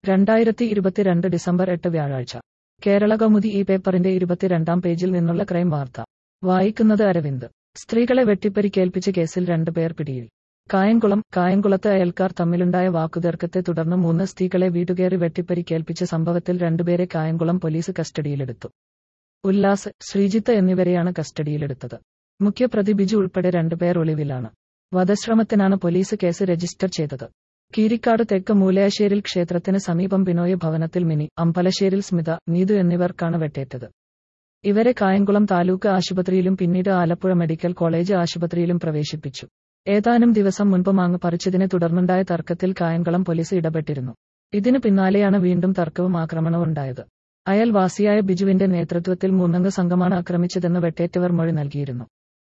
രണ്ടായിരത്തി ഇരുപത്തിരണ്ട് ഡിസംബർ എട്ട് വ്യാഴാഴ്ച കേരള കൗമുദി ഈ പേപ്പറിന്റെ ഇരുപത്തിരണ്ടാം പേജിൽ നിന്നുള്ള ക്രൈം വാർത്ത വായിക്കുന്നത് അരവിന്ദ് സ്ത്രീകളെ വെട്ടിപ്പരിക്കേൽപ്പിച്ച കേസിൽ രണ്ട് പേർ പിടിയിൽ കായംകുളം കായംകുളത്ത് അയൽക്കാർ തമ്മിലുണ്ടായ വാക്കുതർക്കത്തെ തുടർന്ന് മൂന്ന് സ്ത്രീകളെ വീടുകയറി വെട്ടിപ്പരിക്കേൽപ്പിച്ച സംഭവത്തിൽ രണ്ടുപേരെ കായംകുളം പോലീസ് കസ്റ്റഡിയിലെടുത്തു ഉല്ലാസ് ശ്രീജിത്ത് എന്നിവരെയാണ് കസ്റ്റഡിയിലെടുത്തത് മുഖ്യപ്രതി ബിജു ഉൾപ്പെടെ രണ്ടുപേർ ഒളിവിലാണ് വധശ്രമത്തിനാണ് പോലീസ് കേസ് രജിസ്റ്റർ ചെയ്തത് കീരിക്കാട് തെക്ക് മൂലയാശ്ശേരിൽ ക്ഷേത്രത്തിന് സമീപം ബിനോയ് ഭവനത്തിൽ മിനി അമ്പലശ്ശേരിൽ സ്മിത നീതു എന്നിവർക്കാണ് വെട്ടേറ്റത് ഇവരെ കായംകുളം താലൂക്ക് ആശുപത്രിയിലും പിന്നീട് ആലപ്പുഴ മെഡിക്കൽ കോളേജ് ആശുപത്രിയിലും പ്രവേശിപ്പിച്ചു ഏതാനും ദിവസം മുൻപ് മാങ്ങ പറിച്ചതിനെ തുടർന്നുണ്ടായ തർക്കത്തിൽ കായംകുളം പോലീസ് ഇടപെട്ടിരുന്നു ഇതിനു പിന്നാലെയാണ് വീണ്ടും തർക്കവും ആക്രമണവും ഉണ്ടായത് അയൽവാസിയായ ബിജുവിന്റെ നേതൃത്വത്തിൽ മൂന്നംഗ സംഘമാണ് ആക്രമിച്ചതെന്ന് വെട്ടേറ്റവർ മൊഴി നൽകിയിരുന്നു